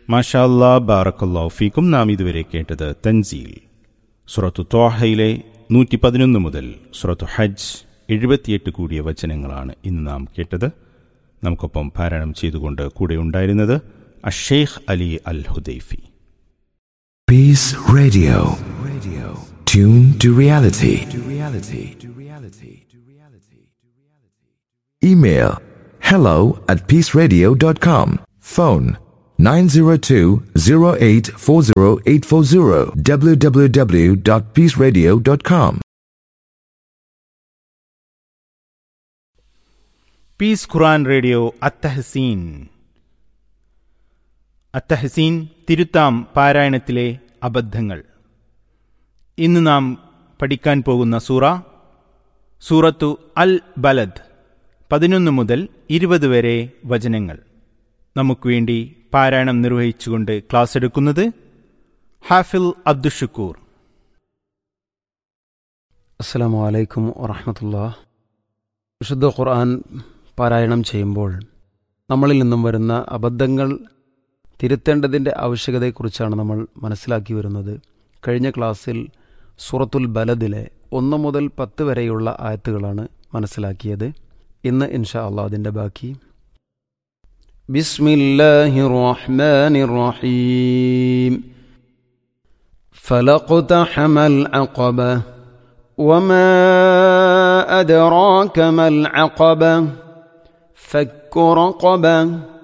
മാഷാല്ലാ ബാറക്കല്ലാ ഫീക്കും നാം ഇതുവരെ കേട്ടത് തൻസീൽ സുറത്തു തോഹയിലെ നൂറ്റി പതിനൊന്ന് മുതൽ സുറത്തു ഹജ്ജ് എഴുപത്തിയെട്ട് കൂടിയ വചനങ്ങളാണ് ഇന്ന് നാം കേട്ടത് നമുക്കൊപ്പം പാരായണം ചെയ്തുകൊണ്ട് കൂടെ ഉണ്ടായിരുന്നത് Ashaikh Ali Al Hudaifi Peace Radio. Radio. Tune to reality. To reality. To reality. To reality. Email hello at peaceradio.com. Phone 902-0840840 www.peaceradio.com. Peace Quran radio അത്തഹസീൻ അത്തഹസീൻ തിരുത്താം പാരായണത്തിലെ അബദ്ധങ്ങൾ ഇന്ന് നാം പഠിക്കാൻ പോകുന്ന സൂറ സൂറത്തു അൽ ബലദ് പതിനൊന്ന് മുതൽ ഇരുപത് വരെ വചനങ്ങൾ നമുക്ക് വേണ്ടി പാരായണം നിർവഹിച്ചുകൊണ്ട് ക്ലാസ് എടുക്കുന്നത് ഹാഫിൽ അബ്ദുഷക്കൂർ അസ്സലാമു അലൈക്കും വറഹമത്തുള്ള വിശുദ്ധ ഖുർആൻ പാരായണം ചെയ്യുമ്പോൾ നമ്മളിൽ നിന്നും വരുന്ന അബദ്ധങ്ങൾ തിരുത്തേണ്ടതിൻ്റെ ആവശ്യകതയെക്കുറിച്ചാണ് നമ്മൾ മനസ്സിലാക്കി വരുന്നത് കഴിഞ്ഞ ക്ലാസ്സിൽ സൂറത്തുൽ ബലദിലെ ഒന്ന് മുതൽ പത്ത് വരെയുള്ള ആയത്തുകളാണ് മനസ്സിലാക്കിയത് ഇന്ന് ഇൻഷാ അള്ളാഹ് അതിൻ്റെ ബാക്കി ബിസ്മില്ലാഹിർ റഹ്മാനിർ റഹീം فلقتحم العقبة وما أدراك ما العقبة فك رقبة